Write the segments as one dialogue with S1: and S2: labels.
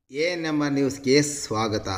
S1: A ನಮ್ಮ ನ್ಯೂಸ್ಗೆ ಸ್ವಾಗತ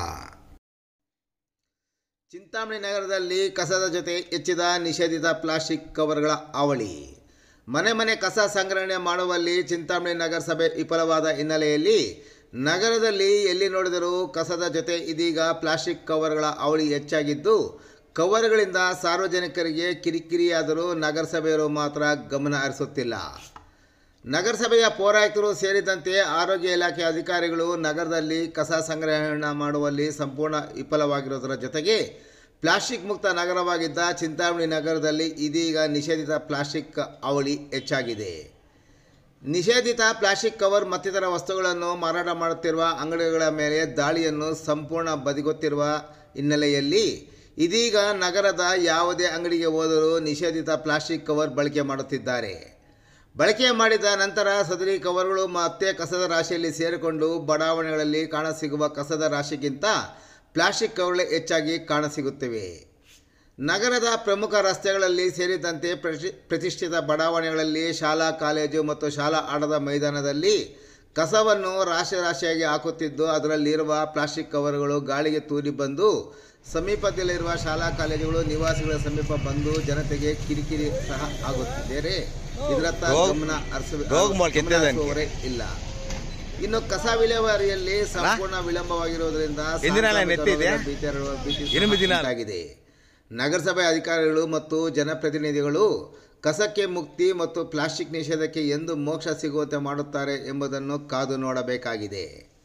S1: ಚಿಂತಾಮಣಿ ನಗರದಲ್ಲಿ ಕಸದ ಜೊತೆ ಹೆಚ್ಚಿದ ನಿಷೇಧಿತ ಪ್ಲಾಸ್ಟಿಕ್ ಕವರ್ಗಳ ಅವಳಿ ಮನೆ ಮನೆ ಕಸ ಸಂಗ್ರಹಣೆ ಮಾಡುವಲ್ಲಿ ಚಿಂತಾಮಣಿ ನಗರಸಭೆ ವಿಫಲವಾದ ಹಿನ್ನೆಲೆಯಲ್ಲಿ ನಗರದಲ್ಲಿ ಎಲ್ಲಿ ನೋಡಿದರೂ ಕಸದ ಜೊತೆ ಇದೀಗ ಪ್ಲಾಸ್ಟಿಕ್ ಕವರ್ಗಳ ಅವಳಿ ಹೆಚ್ಚಾಗಿದ್ದು ಕವರ್ಗಳಿಂದ ಸಾರ್ವಜನಿಕರಿಗೆ ಕಿರಿಕಿರಿಯಾದರೂ ನಗರಸಭೆಯವರು ಮಾತ್ರ ಗಮನ ಹರಿಸುತ್ತಿಲ್ಲ ನಗರಸಭೆಯ ಪೌರಾಯುಕ್ತರು ಸೇರಿದಂತೆ ಆರೋಗ್ಯ ಇಲಾಖೆ ಅಧಿಕಾರಿಗಳು ನಗರದಲ್ಲಿ ಕಸ ಸಂಗ್ರಹಣೆ ಮಾಡುವಲ್ಲಿ ಸಂಪೂರ್ಣ ವಿಫಲವಾಗಿರುವುದರ ಜೊತೆಗೆ ಪ್ಲಾಸ್ಟಿಕ್ ಮುಕ್ತ ನಗರವಾಗಿದ್ದ ಚಿಂತಾಮಣಿ ನಗರದಲ್ಲಿ ಇದೀಗ ನಿಷೇಧಿತ ಪ್ಲಾಸ್ಟಿಕ್ ಅವಳಿ ಹೆಚ್ಚಾಗಿದೆ ನಿಷೇಧಿತ ಪ್ಲಾಸ್ಟಿಕ್ ಕವರ್ ಮತ್ತಿತರ ವಸ್ತುಗಳನ್ನು ಮಾರಾಟ ಮಾಡುತ್ತಿರುವ ಅಂಗಡಿಗಳ ಮೇಲೆ ದಾಳಿಯನ್ನು ಸಂಪೂರ್ಣ ಬದಿಗೊತ್ತಿರುವ ಹಿನ್ನೆಲೆಯಲ್ಲಿ ಇದೀಗ ನಗರದ ಯಾವುದೇ ಅಂಗಡಿಗೆ ಹೋದರೂ ನಿಷೇಧಿತ ಪ್ಲಾಸ್ಟಿಕ್ ಕವರ್ ಬಳಕೆ ಮಾಡುತ್ತಿದ್ದಾರೆ ಬಳಕೆ ಮಾಡಿದ ನಂತರ ಸದರಿ ಕವರ್ಗಳು ಮತ್ತೆ ಕಸದ ರಾಶಿಯಲ್ಲಿ ಸೇರಿಕೊಂಡು ಬಡಾವಣೆಗಳಲ್ಲಿ ಕಾಣಸಿಗುವ ಕಸದ ರಾಶಿಗಿಂತ ಪ್ಲಾಸ್ಟಿಕ್ ಕವರ್ಗಳೇ ಹೆಚ್ಚಾಗಿ ಕಾಣಸಿಗುತ್ತಿವೆ ನಗರದ ಪ್ರಮುಖ ರಸ್ತೆಗಳಲ್ಲಿ ಸೇರಿದಂತೆ ಪ್ರತಿ ಪ್ರತಿಷ್ಠಿತ ಬಡಾವಣೆಗಳಲ್ಲಿ ಶಾಲಾ ಕಾಲೇಜು ಮತ್ತು ಶಾಲಾ ಆಟದ ಮೈದಾನದಲ್ಲಿ ಕಸವನ್ನು ರಾಶಿ ರಾಶಿಯಾಗಿ ಹಾಕುತ್ತಿದ್ದು ಅದರಲ್ಲಿರುವ ಪ್ಲಾಸ್ಟಿಕ್ ಕವರ್ಗಳು ಗಾಳಿಗೆ ತೂರಿ ಬಂದು ಸಮೀಪದಲ್ಲಿರುವ ಶಾಲಾ ಕಾಲೇಜುಗಳು ನಿವಾಸಿಗಳ ಸಮೀಪ ಬಂದು ಜನತೆಗೆ ಕಿರಿಕಿರಿ ಸಹ ಆಗುತ್ತಿದ್ದಾರೆ ಇದರತ್ತ
S2: ರೋಗ್-
S1: ಗಮನ ಹರಿಸ-
S2: ರೋಗ್ ಮಾಲ್ ಕೆತ್ತಿದ
S1: ಗಮನ ಹರಿಸುವವರೇ ಇಲ್ಲ ಇನ್ನು ಕಸ ವಿಲೇವಾರಿಯಲ್ಲಿ ಸಂಪೂರ್ಣ ವಿಳಂಬವಾಗಿರುವುದರಿಂದ
S2: ಹಿಂದಿನ ಎಲ್ಲ
S1: ಸಾಂಕ್ರಾಮಿಕ
S2: ನೆತ್ತಿ ಇದೆ?
S1: ರೋಗದ ಭೀತಿ ಹರಡುವ ಭೀತಿ ಸಹ
S2: ಇರುಂಬು ದಿನ.
S1: ಉಂಟಾಗಿದೆ ನಗರಸಭೆ ಅಧಿಕಾರಿಗಳು ಮತ್ತು ಜನಪ್ರತಿನಿಧಿಗಳು ಕಸಕ್ಕೆ ಮುಕ್ತಿ ಮತ್ತು ಪ್ಲಾಸ್ಟಿಕ್ ನಿಷೇಧಕ್ಕೆ ಎಂದು ಮೋಕ್ಷ ಸಿಗುವಂತೆ ಮಾಡುತ್ತಾರೆ ಎಂಬುದನ್ನು ಕಾದು ನೋಡಬೇಕಾಗಿದೆ